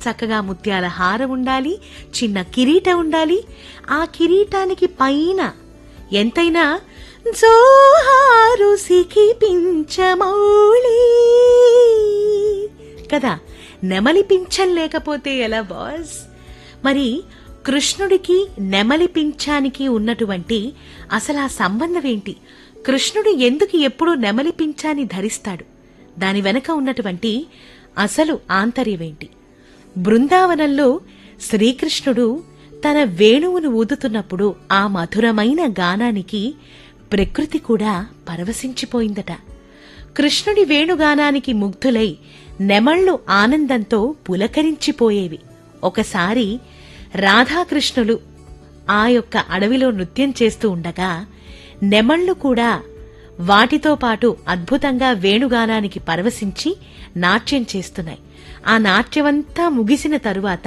చక్కగా ముత్యాల హారం ఉండాలి చిన్న కిరీటం ఉండాలి ఆ కిరీటానికి పైన ఎంతైనా జోహారు సిఖి పించమౌళి కదా నెమలి పింఛం లేకపోతే ఎలా బాస్ మరి కృష్ణుడికి నెమలి పింఛానికి ఉన్నటువంటి అసలు ఆ సంబంధం ఏంటి కృష్ణుడు ఎందుకు ఎప్పుడూ నెమలి పింఛాన్ని ధరిస్తాడు దాని వెనక ఉన్నటువంటి అసలు ఆంతర్యమేంటి బృందావనంలో శ్రీకృష్ణుడు తన వేణువును ఊదుతున్నప్పుడు ఆ మధురమైన గానానికి ప్రకృతి కూడా పరవశించిపోయిందట కృష్ణుడి వేణుగానానికి ముగ్ధులై నెమళ్లు ఆనందంతో పులకరించిపోయేవి ఒకసారి రాధాకృష్ణులు ఆ యొక్క అడవిలో నృత్యం చేస్తూ ఉండగా నెమళ్లు కూడా వాటితో పాటు అద్భుతంగా వేణుగానానికి పరవశించి నాట్యం చేస్తున్నాయి ఆ నాట్యమంతా ముగిసిన తరువాత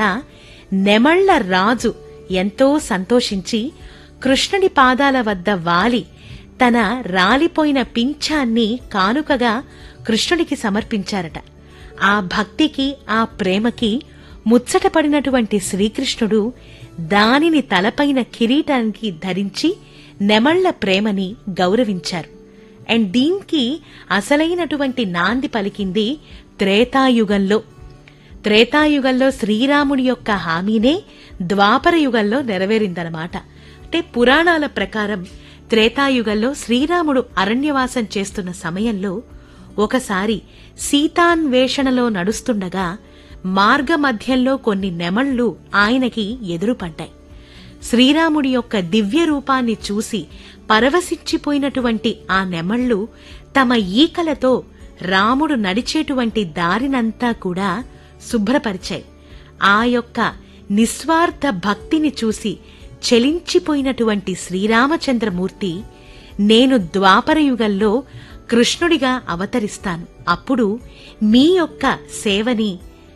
నెమళ్ల రాజు ఎంతో సంతోషించి కృష్ణుడి పాదాల వద్ద వాలి తన రాలిపోయిన పింఛాన్ని కానుకగా కృష్ణుడికి సమర్పించారట ఆ భక్తికి ఆ ప్రేమకి ముచ్చటపడినటువంటి శ్రీకృష్ణుడు దానిని తలపైన కిరీటానికి ధరించి నెమళ్ల ప్రేమని గౌరవించారు అండ్ దీనికి అసలైనటువంటి నాంది పలికింది త్రేతాయుగంలో త్రేతాయుగంలో శ్రీరాముడి యొక్క హామీనే ద్వాపర యుగంలో నెరవేరిందనమాట అంటే పురాణాల ప్రకారం త్రేతాయుగంలో శ్రీరాముడు అరణ్యవాసం చేస్తున్న సమయంలో ఒకసారి సీతాన్వేషణలో నడుస్తుండగా మార్గ మధ్యంలో కొన్ని నెమళ్లు ఆయనకి ఎదురుపడ్డాయి శ్రీరాముడి యొక్క దివ్య రూపాన్ని చూసి పరవశించిపోయినటువంటి ఆ నెమళ్లు తమ ఈకలతో రాముడు నడిచేటువంటి దారినంతా కూడా శుభ్రపరిచాయి ఆ యొక్క నిస్వార్థ భక్తిని చూసి చలించిపోయినటువంటి శ్రీరామచంద్రమూర్తి నేను ద్వాపరయుగంలో కృష్ణుడిగా అవతరిస్తాను అప్పుడు మీ యొక్క సేవని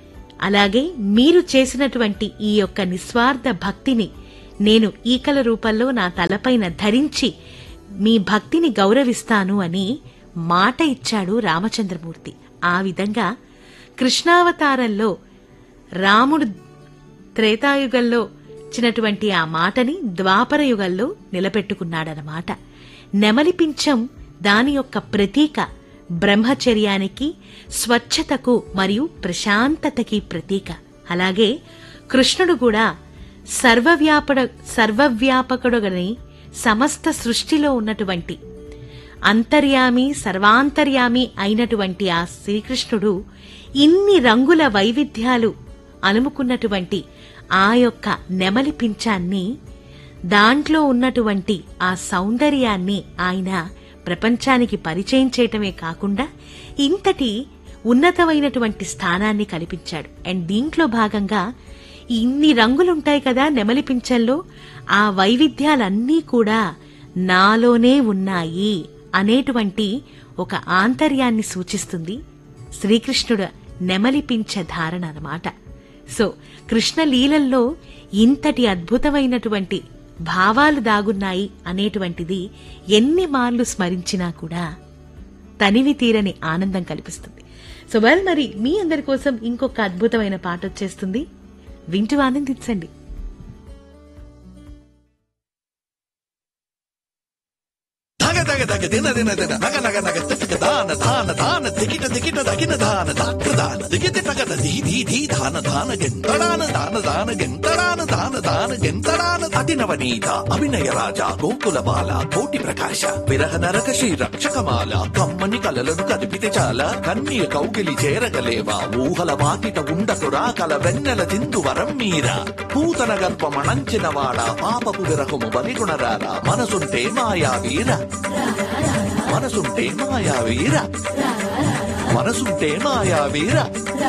అలాగే మీరు చేసినటువంటి ఈ యొక్క నిస్వార్థ భక్తిని నేను ఈకల రూపంలో నా తలపైన ధరించి మీ భక్తిని గౌరవిస్తాను అని మాట ఇచ్చాడు రామచంద్రమూర్తి ఆ విధంగా కృష్ణావతారంలో రాముడు త్రేతాయుగంలో ఇచ్చినటువంటి ఆ మాటని ద్వాపర యుగంలో నిలబెట్టుకున్నాడనమాట నెమలి పింఛం దాని యొక్క ప్రతీక బ్రహ్మచర్యానికి స్వచ్ఛతకు మరియు ప్రశాంతతకి ప్రతీక అలాగే కృష్ణుడు కూడా సర్వవ్యాపడ సర్వవ్యాపకుడుగని సమస్త సృష్టిలో ఉన్నటువంటి అంతర్యామి సర్వాంతర్యామి అయినటువంటి ఆ శ్రీకృష్ణుడు ఇన్ని రంగుల వైవిధ్యాలు అలుముకున్నటువంటి ఆ యొక్క నెమలి పింఛాన్ని దాంట్లో ఉన్నటువంటి ఆ సౌందర్యాన్ని ఆయన ప్రపంచానికి పరిచయం చేయటమే కాకుండా ఇంతటి ఉన్నతమైనటువంటి స్థానాన్ని కల్పించాడు అండ్ దీంట్లో భాగంగా ఇన్ని రంగులుంటాయి కదా నెమలి పింఛంలో ఆ వైవిధ్యాలన్నీ కూడా నాలోనే ఉన్నాయి అనేటువంటి ఒక ఆంతర్యాన్ని సూచిస్తుంది శ్రీకృష్ణుడు నెమలి పింఛ ధారణ అన్నమాట సో కృష్ణ లీలల్లో ఇంతటి అద్భుతమైనటువంటి భావాలు దాగున్నాయి అనేటువంటిది ఎన్ని మార్లు స్మరించినా కూడా తనివి తీరని ఆనందం కల్పిస్తుంది సో వెల్ మరి మీ అందరి కోసం ఇంకొక అద్భుతమైన పాట వచ్చేస్తుంది వింటూ ఆనందించండి ధగ ధగ ధగ దిన దిన దిన నగ నగ నగ తిటిక దాన దాన దాన దిగిట దిగిట దగిన దాన దాక దాన దిగిటి నగద ధీ ధీ ధీ దాన దాన గెంతడాన దాన దాన గెంతడాన దాన దాన గెంతడాన అతినవనీత అభినయ రాజా గోకుల బాల కోటి ప్రకాశ విరహ నరక శ్రీ రక్షకమాల కమ్మని కలలను కదిపితే చాలా కన్నీయ కౌగిలి చేరగలేవా ఊహల వాకిట ఉండకురా కల వెన్నెల తిందు వరం మీరా పూతన గర్భమణంచిన వాడ పాపపు విరహము బలిగుణరారా మనసుంటే మాయా వీర మనసుంటే మాయా వీర మనసుంటే మాయా వీర